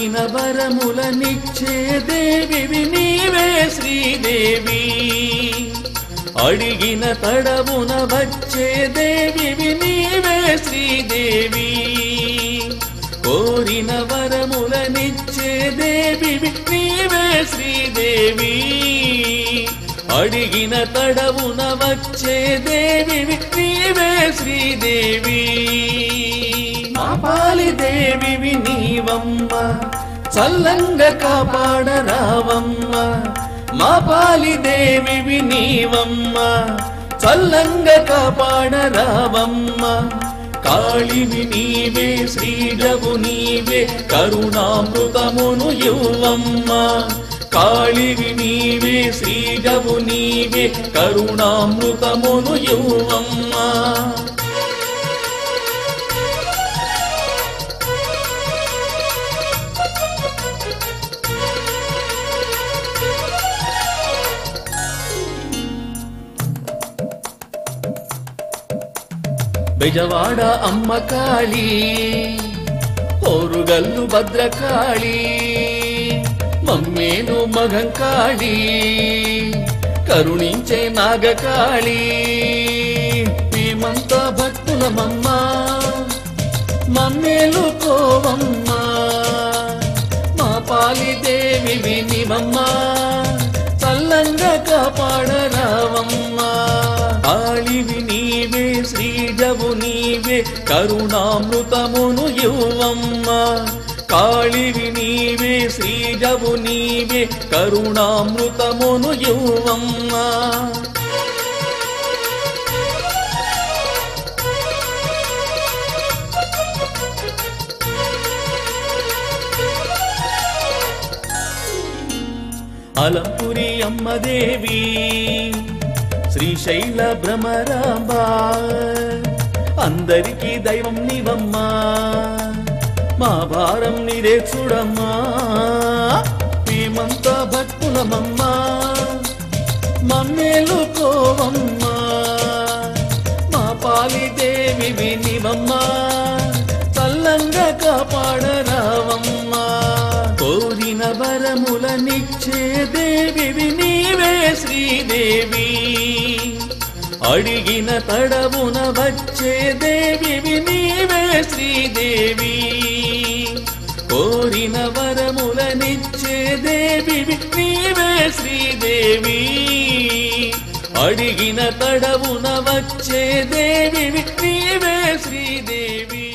కోరిన వరములనిచ్చే దేవివి నీవే శ్రీదేవి అడిగిన తడవున వచ్చే దేవివి నీవే శ్రీదేవి కోరిన వరములనిచ్చే దేవివి నీవే శ్రీదేవి అడిగిన తడవున వచ్చే దేవివి నీవే శ్రీదేవి మా పాలి దేవివి నీవమ్మ చల్లంగ కాపాడ రావమ్మ మా పాలి దేవివి నీవమ్మ చల్లంగ కాపాడ రావమ్మ కాళివి నీవే శ్రీజవు నీవే కరుణామృతమును యువమ్మ కాళివి నీవే శ్రీజవు నీవే కరుణామృతమును యువమ్మ బెజవాడ అమ్మ కాళీ ఓరుగల్లు భద్రకాళి మమ్మేను మగంకాళి కరుణించే నాగకాళి మేమంతా భక్తులమమ్మ మమ్మేలు కోవమ్మ మా పాలి దేవి వినివమ్మ చల్లంగా కాపాడరావమ్మా కాళివి నీవే శ్రీజవు నీవే కరుణామృతమును యువమ్మ కాళివి నీవే శ్రీజవు నీవే కరుణామృతమును యువమ్మ అలంపురి అమ్మదేవి శ్రీశైల భ్రమరాంబ అందరికీ దైవం నీవమ్మా మా భారం నీరే చూడమ్మా మేమంతా భక్తులమమ్మా మమ్మేలు కోవమ్మా మా పాలి దేవి వినివమ్మా చల్లంగా కాపాడరావమ్మా కోరిన వరములనిచ్చే దేవివి నీవే శ్రీదేవి అడిగిన తడవున వచ్చే దేవివి నీవే శ్రీదేవి కోరిన వరములనిచ్చే దేవివి నీవే శ్రీదేవి అడిగిన తడవున వచ్చే దేవివి నీవే శ్రీదేవి